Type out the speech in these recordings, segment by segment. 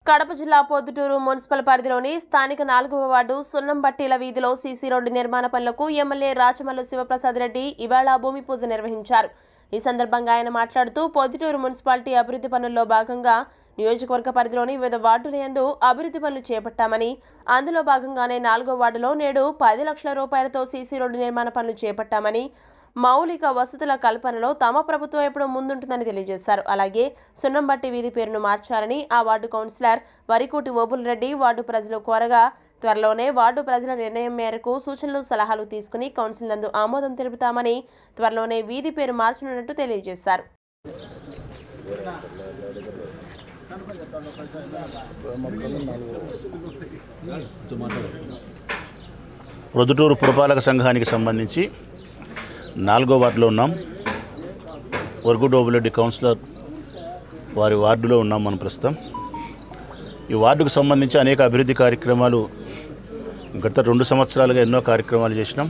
కడప జిల్లా పొద్దుటూరు మున్సిపల్ పరిధిలోని స్థానిక నాలుగవ వార్డు సున్నంబట్టీల వీధిలో సీసీ రోడ్డు నిర్మాణ పనులకు ఎమ్మెల్యే రాచమల్లు శివప్రసాద్ రెడ్డి ఇవాళ భూమి పూజ నిర్వహించారు ఈ సందర్భంగా ఆయన మాట్లాడుతూ పొద్దుటూరు మున్సిపాలిటీ అభివృద్ధి పనుల్లో భాగంగా నియోజకవర్గ పరిధిలోని వివిధ వార్డుల యందు అభివృద్ధి పనులు చేపట్టామని అందులో భాగంగానే నాలుగో వార్డులో నేడు పది లక్షల రూపాయలతో సీసీ రోడ్డు నిర్మాణ పనులు చేపట్టామని మౌలిక వసతుల కల్పనలో తమ ప్రభుత్వం ఎప్పుడూ ముందుంటుందని తెలియజేశారు అలాగే సున్నంబట్టి వీధి పేరును మార్చాలని ఆ ward councillor Varikoti Obul Reddy ward ప్రజలు కోరగా త్వరలోనే వార్డు ప్రజల నిర్ణయం మేరకు సూచనలు సలహాలు తీసుకుని కౌన్సిల్ నందు ఆమోదం తెలుపుతామని త్వరలోనే వీధి పేరు మార్చనున్నట్టు తెలియజేశారు ప్రొద్దుటూరు పురపాలక సంఘానికి సంబంధించి నాలుగో వార్డులో ఉన్నాం వరకుడోబులెడ్డి కౌన్సిలర్ వారి వార్డులో ఉన్నాం మనం ప్రస్తుతం ఈ వార్డుకు సంబంధించి అనేక అభివృద్ధి కార్యక్రమాలు గత రెండు సంవత్సరాలుగా ఎన్నో కార్యక్రమాలు చేసినాం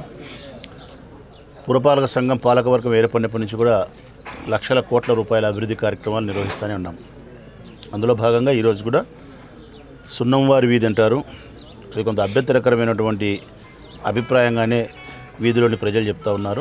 పురపాలక సంఘం పాలకవర్గం ఏర్పడినప్పటి నుంచి కూడా లక్షల కోట్ల రూపాయల అభివృద్ధి కార్యక్రమాలు నిర్వహిస్తూనే ఉన్నాం అందులో భాగంగా ఈరోజు కూడా సున్నంవారి వీధి అంటారు అది కొంత అభ్యంతరకరమైనటువంటి అభిప్రాయంగానే వీధిలోని ప్రజలు చెప్తా ఉన్నారు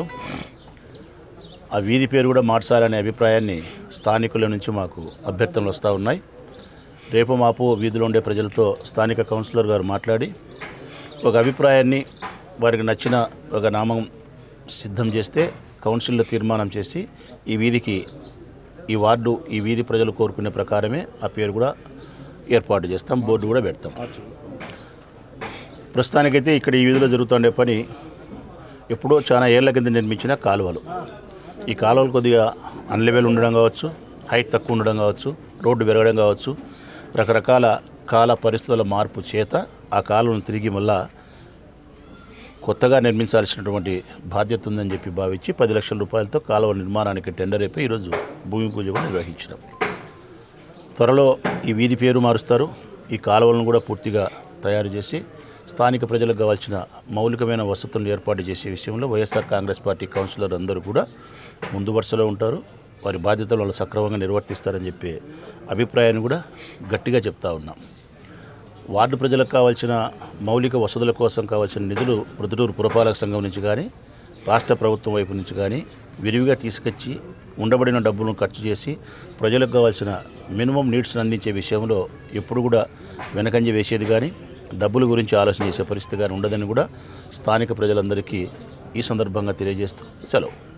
ఆ వీధి పేరు కూడా మార్చాలనే అభిప్రాయాన్ని స్థానికుల నుంచి మాకు అభ్యర్థనలు వస్తూ ఉన్నాయి రేపు మాపు వీధిలో ఉండే ప్రజలతో స్థానిక కౌన్సిలర్ గారు మాట్లాడి ఒక అభిప్రాయాన్ని వారికి నచ్చిన ఒక నామం సిద్ధం చేస్తే కౌన్సిల్లో తీర్మానం చేసి ఈ వీధికి ఈ వార్డు ఈ వీధి ప్రజలు కోరుకునే ప్రకారమే ఆ పేరు కూడా ఏర్పాటు చేస్తాం బోర్డు కూడా పెడతాం ప్రస్తుతానికైతే ఇక్కడ ఈ వీధిలో జరుగుతుండే పని ఎప్పుడో చాలా ఏళ్ల కింద నిర్మించిన కాలువలు ఈ కాలువలు కొద్దిగా అన్లెవెల్ ఉండడం కావచ్చు హైట్ తక్కువ ఉండడం కావచ్చు రోడ్డు పెరగడం కావచ్చు రకరకాల కాల పరిస్థితుల మార్పు చేత ఆ కాలువను తిరిగి మళ్ళా కొత్తగా నిర్మించాల్సినటువంటి బాధ్యత ఉందని చెప్పి భావించి పది లక్షల రూపాయలతో కాలువ నిర్మాణానికి టెండర్ అయిపోయి ఈరోజు భూమి పూజ కూడా నిర్వహించినాం త్వరలో ఈ వీధి పేరు మారుస్తారు ఈ కాలువలను కూడా పూర్తిగా తయారు చేసి స్థానిక ప్రజలకు కావాల్సిన మౌలికమైన వసతులను ఏర్పాటు చేసే విషయంలో వైఎస్ఆర్ కాంగ్రెస్ పార్టీ కౌన్సిలర్ అందరూ కూడా ముందు వరుసలో ఉంటారు వారి బాధ్యతలు వాళ్ళు సక్రమంగా నిర్వర్తిస్తారని చెప్పే అభిప్రాయాన్ని కూడా గట్టిగా చెప్తా ఉన్నాం వార్డు ప్రజలకు కావాల్సిన మౌలిక వసతుల కోసం కావాల్సిన నిధులు ప్రొద్దుటూరు పురపాలక సంఘం నుంచి కానీ రాష్ట్ర ప్రభుత్వం వైపు నుంచి కానీ విరివిగా తీసుకొచ్చి ఉండబడిన డబ్బులను ఖర్చు చేసి ప్రజలకు కావాల్సిన మినిమం నీడ్స్ని అందించే విషయంలో ఎప్పుడు కూడా వెనకంజ వేసేది కానీ డబ్బుల గురించి ఆలోచన చేసే పరిస్థితి కానీ ఉండదని కూడా స్థానిక ప్రజలందరికీ ఈ సందర్భంగా తెలియజేస్తూ సెలవు